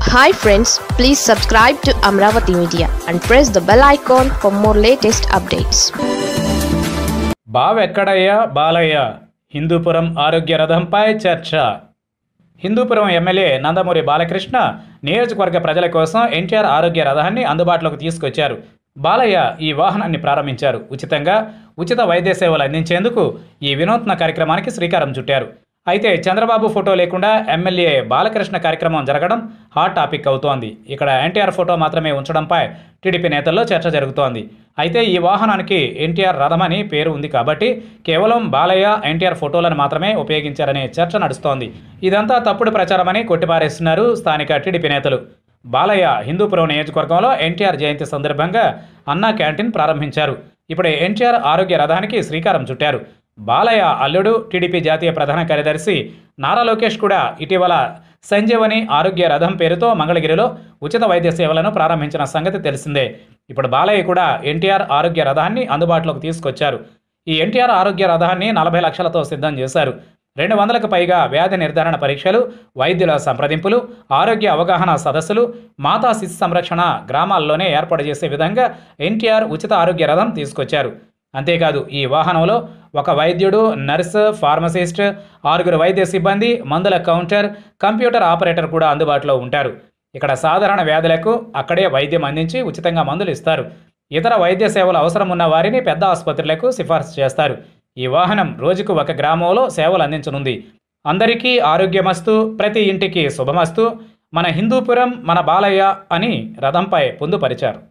hi friends please subscribe to Amaravati media and press the bell icon for more latest updates బావెక్కడయ్యా బాలయ్య హిందూపురం ఆరోగ్య రథంపై చర్చ Hindupuram MLA Nandamuri Balakrishna నియోజకవర్గ ప్రజల కోసం ఎన్టీఆర్ ఆరోగ్య రథాన్ని అందుబాటులోకి తీసుకొచ్చారు బాలయ్య ఈ వాహనాన్ని ప్రారంభించారు ఉచితంగా ఉచిత వైద్య సేవలు అందించేందుకు ఈ వినూత్న కార్యక్రమానికి శ్రీకారం చుట్టారు అయితే చంద్రబాబు ఫోటో లేకుండా ఎమ్మెల్యే బాలకృష్ణ కార్యక్రమం జరగడం హాట్ టాపిక్ అవుతోంది ఇక్కడ ఎన్టీఆర్ ఫోటో మాత్రమే ఉంచడంపై టీడీపీ నేతల్లో చర్చ జరుగుతోంది అయితే ఈ వాహనానికి ఎన్టీఆర్ రథం అని పేరు ఉంది కాబట్టి కేవలం బాలయ్య ఎన్టీఆర్ ఫోటోలను మాత్రమే ఉపయోగించారనే చర్చ నడుస్తోంది ఇదంతా తప్పుడు ప్రచారమని కొట్టిపారేస్తున్నారు స్థానిక టీడీపీ నేతలు బాలయ్య హిందూపురం నియోజకవర్గంలో ఎన్టీఆర్ జయంతి సందర్భంగా అన్నా క్యాంటీన్ ప్రారంభించారు ఇప్పుడు ఎన్టీఆర్ ఆరోగ్య రథానికి శ్రీకారం చుట్టారు బాలయ్య అల్లుడు టీడీపీ జాతీయ ప్రధాన కార్యదర్శి నారా లోకేష్ కూడా ఇటీవల సంజీవని ఆరోగ్య రథం పేరుతో మంగళగిరిలో ఉచిత వైద్య సేవలను ప్రారంభించిన సంగతి తెలిసిందే ఇప్పుడు బాలయ్య కూడా ఎన్టీఆర్ ఆరోగ్య రథాన్ని అందుబాటులోకి తీసుకొచ్చారు ఈ ఎన్టీఆర్ ఆరోగ్య రథాన్ని నలభై లక్షలతో సిద్ధం చేశారు రెండు వందలకు పైగా వ్యాధి నిర్ధారణ పరీక్షలు వైద్యుల సంప్రదింపులు ఆరోగ్య అవగాహన సదస్సులు మాతా శిశు సంరక్షణ గ్రామాల్లోనే ఏర్పాటు చేసే విధంగా ఎన్టీఆర్ ఉచిత ఆరోగ్య రథం తీసుకొచ్చారు అంతేకాదు ఈ వాహనంలో ఒక వైద్యుడు నర్సు ఫార్మసిస్ట్ ఆరుగురు వైద్య సిబ్బంది మందుల కౌంటర్ కంప్యూటర్ ఆపరేటర్ కూడా అందుబాటులో ఉంటారు ఇక్కడ సాధారణ వ్యాధులకు అక్కడే వైద్యం అందించి ఉచితంగా మందులు ఇస్తారు ఇతర వైద్య సేవలు అవసరం ఉన్న వారిని పెద్ద ఆసుపత్రులకు సిఫార్సు చేస్తారు ఈ వాహనం రోజుకు ఒక గ్రామంలో సేవలు అందించనుంది అందరికీ ఆరోగ్యమస్తు ప్రతి ఇంటికి శుభమస్తు మన హిందూపురం మన బాలయ్య అని రథంపై పొందుపరిచారు